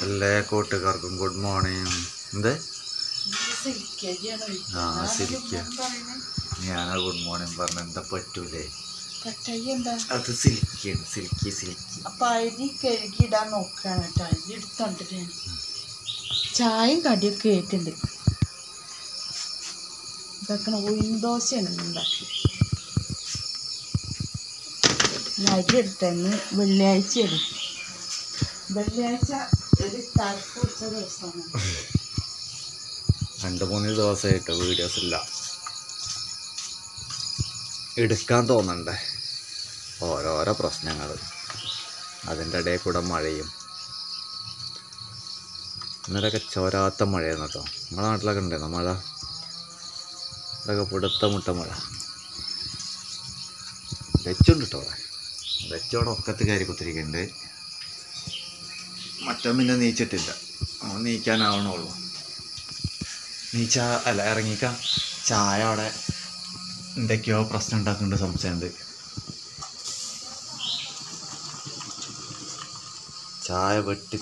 എല്ലാ കൂട്ടുകാർക്കും good morning എന്ത് ആ സിലിക്ക ഞാനാ ഗുഡ് മോർണിംഗ് പറഞ്ഞ എന്താ പറ്റൂലേ എന്താ അത് സിലിക്കാണ് സിലിക്കി സിലിക്കി അപ്പൊ അരി കഴുകിയിടാൻ നോക്കാണ് കേട്ടോ അരി എടുത്തോണ്ടിട്ട് ചായയും കടിയൊക്കെ ആയിട്ടുണ്ട് ഇതാക്കണ ഉഴുന്തോശയാണ് ഇന്ന് ഉണ്ടാക്കി ഞാൻ അരി എടുത്തെന്ന് വെള്ളിയാഴ്ചയാണ് വെള്ളിയാഴ്ച ഒരു തലപ്പ് പിടിച്ച ദിവസമാണ് രണ്ട് മൂന്ന് ദിവസമായിട്ട് വീഡിയോസ് ഇല്ല എടുക്കാൻ തോന്നണ്ടേ ഓരോരോ പ്രശ്നങ്ങൾ അതിൻ്റെ ഇടയിൽ കൂടെ മഴയും ഇന്നലെയൊക്കെ ചോരാത്ത മഴയായിരുന്നു കേട്ടോ നമ്മളെ നാട്ടിലൊക്കെ ഉണ്ടായിരുന്നു മഴ ഇതൊക്കെ പിടുത്ത മുട്ട മഴ വെച്ചുണ്ട് കേട്ടോ അവിടെ വെച്ചോടെ ഒക്കത്ത് കയറി കുത്തിരിക്കുന്നുണ്ട് മറ്റോ പിന്നെ നീച്ചിട്ടില്ല അവൻ നീക്കാനാവണുള്ളൂ നീച്ച അല്ല ഇറങ്ങിക്ക ചായ അവിടെ എന്തൊക്കെയോ പ്രശ്നം ഉണ്ടാക്കുന്നുണ്ട് സംശയമുണ്ട് ചായ വെട്ടി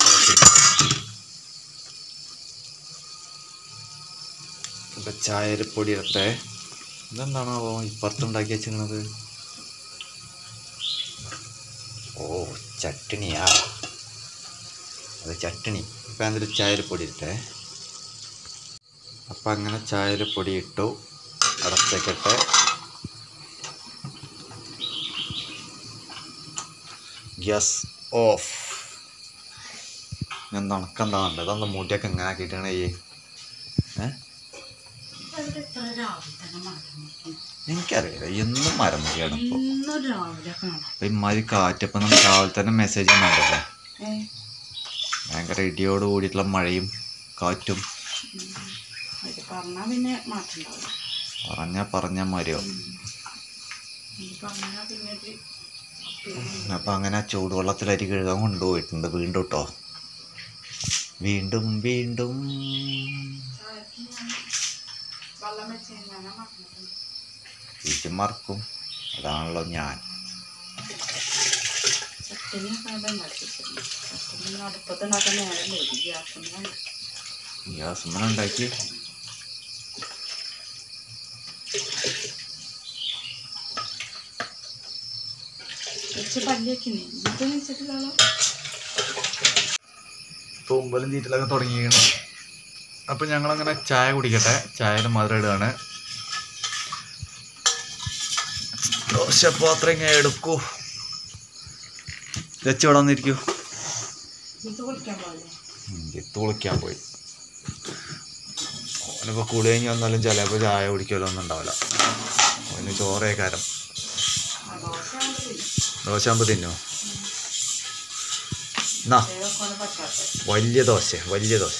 ഇപ്പൊ ചായയിൽ പൊടി ഇടട്ടെ ഇതെന്താണാവോ ഇപ്പുറത്തുണ്ടാക്കി വെച്ചിരുന്നത് ഓ ചട്ടണിയാ അത് ചട്ടണി ഇപ്പം അതിൽ ചായയിൽ പൊടി ഇട്ടേ അപ്പം അങ്ങനെ ചായയിൽ പൊടി ഇട്ടു അടച്ചേക്കട്ടെ ഗ്യാസ് ഓഫ് ഞാൻ നടക്കണ്ട വേണ്ടത് അന്ന് മുടിയൊക്കെ ഇങ്ങനെ ആക്കിയിട്ടാണ് ഈ ഏ ഇത്ര രാവിലെ തന്നെ മറന്നു എനിക്കറിയില്ല എന്നും മരം മുടിയാണ് ഇപ്പോൾ ഇന്നും രാവിലെ കാണാം അപ്പം ഇമാതിരി കാറ്റപ്പം നമ്മൾ രാവിലെ തന്നെ മെസ്സേജ് ഒന്നും ഏ ഭയങ്കര ഇടിയോട് കൂടിയിട്ടുള്ള മഴയും കാറ്റും അത് പറഞ്ഞാൽ പിന്നെ മാറ്റുണ്ടാവില്ല പറഞ്ഞാൽ പറഞ്ഞ മരിയോ ഇത് പറഞ്ഞാൽ പിന്നെ ഇത് അപ്പം അങ്ങനെ ആ ചൂടുവെള്ളത്തിൽ അരി കഴുകാൻ കൊണ്ടുപോയിട്ടുണ്ട് വീണ്ടും കേട്ടോ വീണ്ടും വീണ്ടും വെള്ളം വെച്ച് കഴിഞ്ഞാൽ മറന്നിട്ടുണ്ട് ഇത് മറക്കും അതാണല്ലോ ഞാൻ ചട്ടിനിയൊക്കെ അവിടെ ഉണ്ടാക്കിയിട്ടുണ്ട് ചട്ടിനി അടുപ്പത്ത് ഉണ്ടാക്കാൻ നേരം വരും ഗ്യാസിന് ഗ്യാസ് ഉണ്ടാക്കി വെച്ച് പല്ലിയൊക്കെ ഇന്നത്തെ വെച്ചിട്ടില്ലല്ലോ തുമ്പലും തീറ്റലൊക്കെ തുടങ്ങിയാണ് അപ്പം ഞങ്ങളങ്ങനെ ചായ കുടിക്കട്ടെ ചായയിൽ മധുരം ഇടുകയാണ് ദോശപാത്രം ഇങ്ങനെ എടുക്കൂ വെച്ച് ഇവിടെ വന്നിരിക്കൂ ഇത് കുളിക്കാൻ പോലെ വിത്ത് കുളിക്കാൻ പോയി ഓനിപ്പോൾ കുളി കഴിഞ്ഞ് വന്നാലും ചിലപ്പോൾ ചായ കുടിക്കലോ ഒന്നും ഉണ്ടാവില്ല ഓന് ചോറേക്കാരം ദോശ ആകുമ്പോൾ തിന്നോ എന്നാ പറ്റാത്ത വലിയ ദോശ വലിയ ദോശ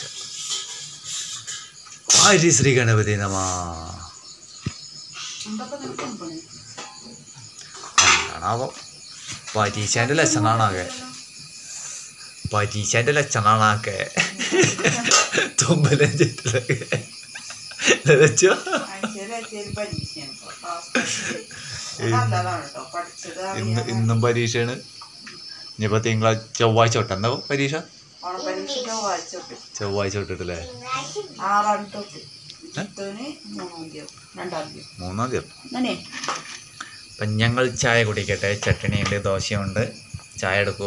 ഹരി ശ്രീ ഗണപതി നമാ എന്തൊക്കെ തന്നെ കുമ്പണി എന്താണാവോ പരീക്ഷേൻ്റെ ലക്ഷണാണാകെ പരീക്ഷേൻ്റെ ലക്ഷണാണാക്കെ തുമ്പലും ചുറ്റിലൊക്കെ വെച്ചോ ആഴ്ചയിൽ ആഴ്ചയിൽ പരീക്ഷയാണ് നല്ലതാണ് കേട്ടോ പഠിച്ചത് ഇന്ന് അറിയാൻ ഇന്നും പരീക്ഷയാണ് ഇനിയിപ്പോൾ തിങ്കളാഴ്ച ചൊവ്വാഴ്ച തൊട്ട് എന്താ പരീക്ഷ ഓണപ്പരീക്ഷ ചൊവ്വാഴ്ച തൊട്ട് ചൊവ്വാഴ്ച തൊട്ടിട്ടല്ലേ ആറാം തൊട്ട് ചിത്തോന് മൂന്നാം തീയതി രണ്ടാം തീയതി മൂന്നാം തീയതി അങ്ങനെ അപ്പം ഞങ്ങൾ ചായ കുടിക്കട്ടെ ചട്ടണിയുണ്ട് ദോശയുണ്ട് ചായ എടുക്കൂ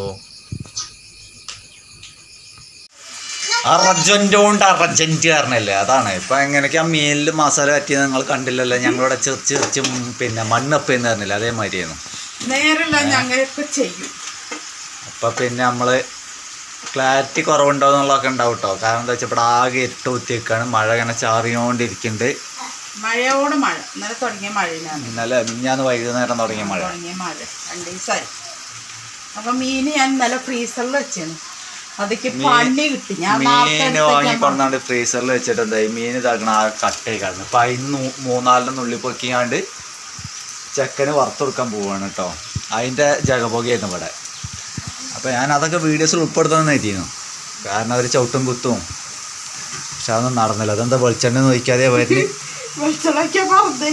അർജന്റ് കൊണ്ട് അർജന്റ് കാരണല്ലേ അതാണ് ഇപ്പൊ എങ്ങനെയൊക്കെ ആ മീനിൽ മസാല പറ്റിയത് നിങ്ങൾ കണ്ടില്ലല്ലോ ഞങ്ങളിവിടെ ചെറിച്ച് ചെറിച്ച് പിന്നെ മണ്ണപ്പയെന്ന് പറഞ്ഞില്ല അതേമാതിരിയായിരുന്നു നേരല്ല ഞങ്ങൾക്ക് ചെയ്യും അപ്പം പിന്നെ നമ്മൾ ക്ലാരിറ്റി കുറവുണ്ടോ എന്നുള്ളതൊക്കെ ഉണ്ടാവും കേട്ടോ കാരണം എന്താ വെച്ചാൽ ഇവിടെ ആകെ ഇരുട്ട് കുത്തി വെക്കാണ് മഴ ഇങ്ങനെ ചാറിയോണ്ടിരിക്കുന്നുണ്ട് മഴയോട് മഴ ഇന്നലെ തുടങ്ങിയ മഴയിലാണ് ഇന്നലെ മിഞ്ഞാന്ന് വൈകുന്നേരം തുടങ്ങിയ മഴ തുടങ്ങിയ മഴ രണ്ട് ദിവസമായി അപ്പൊ മീന് ഞാൻ ഇന്നലെ ഫ്രീസറിൽ വെച്ചാണ് അതൊക്കെ പണി കിട്ടി ഞാൻ നേരത്തെ മീൻ എടുത്ത് വാങ്ങി ഞാൻ കൊണ്ടാണ്ട് ഫ്രീസറിൽ വെച്ചിട്ട് എന്തായി മീൻ ഇതാക്കണ ആ കട്ടയായി കിടന്നു അപ്പം അതിന് മൂന്നാലിൻ്റെ നുള്ളി പൊക്കിയാണ്ട് ചെക്കന് വറുത്തെടുക്കാൻ പോവാണ് കേട്ടോ അതിൻ്റെ ജഗപൊകയായിരുന്നു ഇവിടെ അപ്പം ഞാൻ അതൊക്കെ വീഡിയോസിൽ ഉൾപ്പെടുത്താൻ എത്തിയിരുന്നു കാരണം അവർ ചവിട്ടും കുത്തും പക്ഷെ അതൊന്നും നടന്നില്ല അതെന്താ വെളിച്ചെണ്ണ നോക്കിയാതെ വരുന്ന വെളിച്ചെണ്ണയ്ക്കാ പറഞ്ഞേ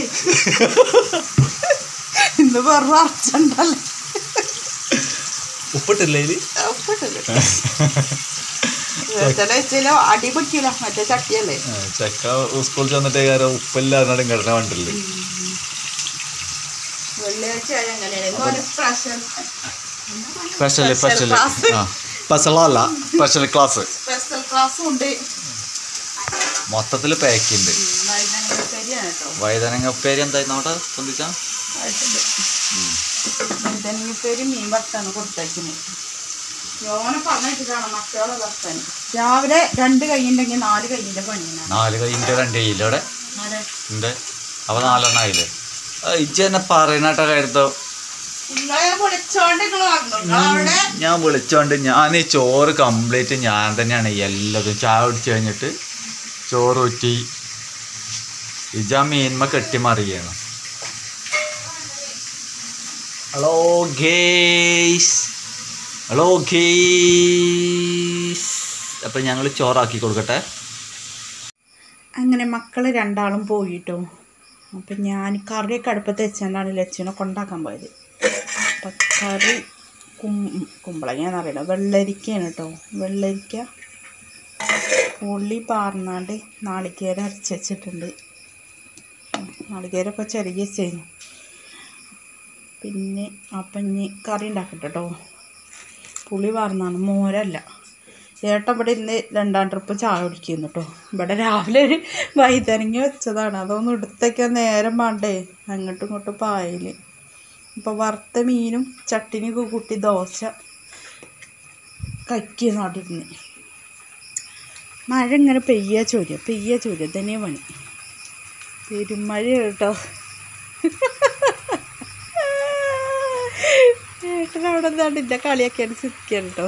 ഇന്ന് വെറുതെ അർച്ചണ്ടല്ലേ ഉപ്പിട്ടില്ലേ ഇതിൽ ഉപ്പിട്ടില്ല വെറുതെ വെച്ചാലോ അടി പിടിക്കില്ല മറ്റേ ചട്ടിയല്ലേ ഏ, ചെക്ക സ്കൂളിൽ ചെന്നിട്ട് കാര്യം ഉപ്പില്ലാതെ കിടന്ന കണ്ടില്ലേ വെള്ളിയാഴ്ച ആയാൽ എങ്ങനെയാണ് ഇന്നൊരു സ്പെഷ്യൽ സ്പെഷ്യൽ സ്പെഷ്യൽ class. ആ സ്പെഷ്യലല്ല സ്പെഷ്യൽ ക്ലാസ് സ്പെഷ്യൽ ക്ലാസ്സും ഉണ്ട് മൊത്തത്തിൽ പാക്കുണ്ട് ശരിയാണ് കേട്ടോ വഴുതനങ്ങ ഉപ്പേരി എന്തായിരുന്നു അവിടെ പൊന്തിച്ചാ ആയിട്ടുണ്ട് വഴുതനങ്ങപ്പേര് മീൻ വറുത്താണ് കൊടുത്തേക്കുന്നത് യോനെ പറഞ്ഞിട്ടാണ് മക്കളെ വറുത്താൻ രാവിലെ രണ്ട് കൈയുണ്ടെങ്കിൽ നാല് കൈയിൻ്റെ പണിയാണ് നാല് കൈൻ്റെ രണ്ട് കൈയിലൂടെ ആരെ? ഉണ്ട് അപ്പൊ നാലെണ്ണം ആയില്ലേ ഇജ്ജ് തന്നെ പറയുന്നേട്ട കാര്യത്തോ നിങ്ങളെ വിളിച്ചോണ്ട് നിങ്ങൾ വന്നു നിങ്ങളവിടെ ഞാൻ വിളിച്ചോണ്ട് ഞാൻ ഈ ചോറ് കംപ്ലീറ്റ് ഞാൻ തന്നെയാണ് എല്ലാതും ചായ കുടിച്ച് കഴിഞ്ഞിട്ട് ചോറ് ഊറ്റി ഇജാ മീൻമ കെട്ടിമറിയാണ് ഹലോ ഗേയ്സ് ഹലോ ഗേയ്സ് അപ്പം ഞങ്ങൾ ചോറാക്കി കൊടുക്കട്ടെ അങ്ങനെ മക്കൾ രണ്ടാളും പോയിട്ടോ അപ്പം ഞാൻ കറിയൊക്കെ അടുപ്പത്ത് വെച്ചാണ് ലച്ചുവിനെ കൊണ്ടാക്കാൻ പോയത് അപ്പം കറി കും കുമ്പളങ്ങയെന്ന് അറിയില്ല വെള്ളരിക്കയാണ് കേട്ടോ വെള്ളരിക്ക ഉള്ളി പാർന്നാണ്ട് നാളികേരം അരച്ച് വെച്ചിട്ടുണ്ട് ഉം, നാളികേരമൊക്കെ ചെറിയ വെച്ചിരുന്നു പിന്നെ അപ്പം ഇനി കറി ഉണ്ടാക്കട്ടെ കേട്ടോ പുളി പാർന്നാണ് മോരല്ല ചേട്ടൻ ഇവിടെ ഇന്ന് രണ്ടാം ട്രിപ്പ് ചായ കുടിക്കുന്നു കേട്ടോ ഇവിടെ രാവിലെ ഒരു വൈതനങ്ങ വെച്ചതാണ് അതൊന്നും എടുത്തേക്കാൻ നേരം വേണ്ടേ അങ്ങോട്ടും ഇങ്ങോട്ടും പായൽ ഇപ്പോൾ വറുത്ത മീനും ചട്ടിനിയൊക്കെ കൂട്ടി ദോശ കക്കി നാട്ടിരുന്ന് മഴ ഇങ്ങനെ പെയ്യ ചോദ്യം പെയ്യ ചോദ്യം തന്നെ പണി പെരുമഴ കേട്ടോ ഏട്ടൻ അവിടെ നിന്നാണ്ട് എൻ്റെ കളിയൊക്കെയാണ് ചിരിക്കാൻ കേട്ടോ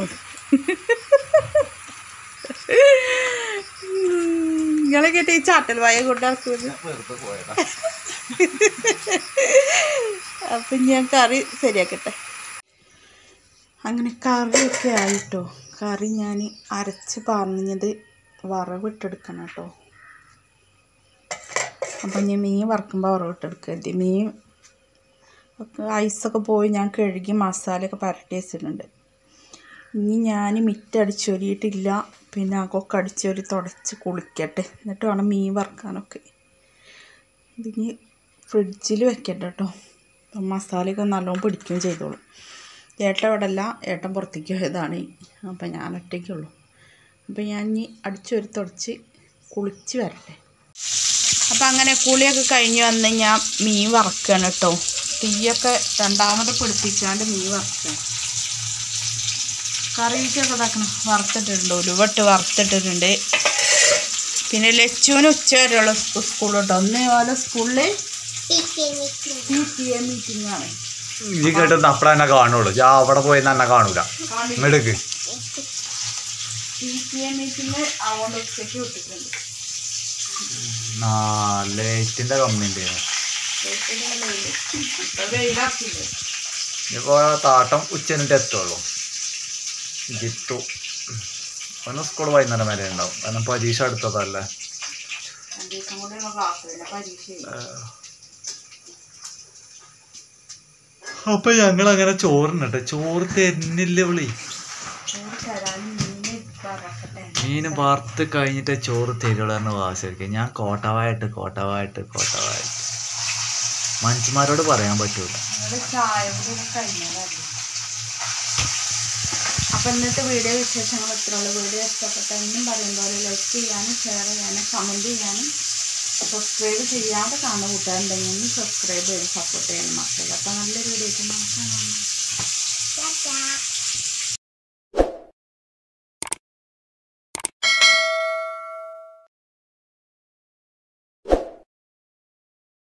നിങ്ങളെ കേട്ട് ഈ ചാട്ടൽ വായ കൊണ്ടാക്കുന്നത് അപ്പം ഞാൻ കറി ശരിയാക്കട്ടെ അങ്ങനെ കറിയൊക്കെ ആയിട്ടോ കറി ഞാൻ അരച്ച് പറഞ്ഞത് വറവിട്ടെടുക്കണം കേട്ടോ അപ്പം ഞാൻ മീൻ വറക്കുമ്പോൾ വറവിട്ടെടുക്കരുത് മീൻ ഒക്കെ ഐസൊക്കെ പോയി ഞാൻ കഴുകി മസാലയൊക്കെ പരട്ടി വെച്ചിട്ടുണ്ട് ഇനി ഞാൻ മിറ്റടിച്ചൊരിയിട്ടില്ല പിന്നെ അകൊക്കെ അടിച്ചൊരി തുടച്ച് കുളിക്കട്ടെ എന്നിട്ട് വേണം മീൻ വറുക്കാനൊക്കെ ഇതിനി ഫ്രിഡ്ജിൽ വെക്കട്ടെ കേട്ടോ അപ്പം മസാലയൊക്കെ നല്ലോണം പിടിക്കുകയും ചെയ്തോളും ഏട്ടൻ ഇവിടെ അല്ല ഏട്ടൻ പുറത്തേക്ക് പോയതാണ് അപ്പം ഞാൻ ഒറ്റയ്ക്കുള്ളൂ അപ്പം ഞാൻ ഇനി അടിച്ചൊരി തുടച്ച് കുളിച്ച് വരട്ടെ അപ്പം അങ്ങനെ കുളിയൊക്കെ കഴിഞ്ഞ് വന്ന് ഞാൻ മീൻ വറക്കുകയാണ് കേട്ടോ തീയൊക്കെ രണ്ടാമത് പിടിപ്പിച്ചാണ്ട് മീൻ വറക്കുകയാണ് കറിയിട്ടൊക്കെ ഇതാക്കണം വറുത്തിട്ടിട്ടുണ്ട് ഉലുവട്ട് വറുത്തിട്ടിട്ടുണ്ട് പിന്നെ ലച്ചുവിന് ഉച്ച വരെയുള്ള സ്കൂൾ കേട്ടോ ഒന്ന് പോലെ സ്കൂളിൽ പി ടി എ മീറ്റിംഗ് ആണ് ഈ കേട്ടൊന്ന് അപ്പഴ എന്നെ കാണുള്ളൂ ഞാൻ അവിടെ പോയി എന്നെ കാണൂല ഇങ്ങോട്ടേക്ക് പി ടി എ മീറ്റിംഗ് അതുകൊണ്ട് ഉച്ചയ്ക്ക് വിട്ടിട്ടുണ്ട് ആ ലൈറ്റിന്റെ കമ്പനി ഉണ്ട് ഇപ്പൊ വെയിലാക്കില്ലേ ഇനിയിപ്പോ താട്ടം ഉച്ചനിട്ട് എത്തുള്ളൂ ജിത്തു അവന് സ്കൂൾ വൈകുന്നേരം വരെ ഉണ്ടാവും കാരണം പരീക്ഷ അടുത്തതല്ലേ രണ്ടു ദിവസം കൂടെയുള്ള ക്ലാസ് പിന്നെ പരീക്ഷ അപ്പൊ ഞങ്ങൾ അങ്ങനെ ചോറിനട്ടെ ചോറ് തരുന്നില്ല വിളി ചോറ് തരാൻ മീൻ പറക്കട്ടെ മീൻ വറുത്ത് കഴിഞ്ഞിട്ട് ചോറ് തരുള്ളൂ വാസിരിക്കും ഞാൻ കോട്ടവായിട്ട് കോട്ടവായിട്ട് കോട്ടവായിട്ട് മനുഷ്യന്മാരോട് പറയാൻ പറ്റൂല നിങ്ങളുടെ ചായ കൂടി കഴിഞ്ഞതല്ലേ അപ്പം ഇന്നത്തെ വീഡിയോ വിശേഷങ്ങൾ ഇത്രയുള്ളൂ വീഡിയോ ഇഷ്ടപ്പെട്ട എന്നും പറയും പോലെ ലൈക്ക് ചെയ്യാനും ഷെയർ ചെയ്യാനും കമൻറ്റ് ചെയ്യാനും സബ്സ്ക്രൈബ് ചെയ്യാതെ കാണുന്ന കൂട്ടുകാരുണ്ടെങ്കിൽ ഒന്ന് സബ്സ്ക്രൈബ് ചെയ്ത് സപ്പോർട്ട് ചെയ്യണം മക്കൾ അപ്പം നല്ലൊരു വീഡിയോ ആയിട്ട് നമുക്ക് കാണാം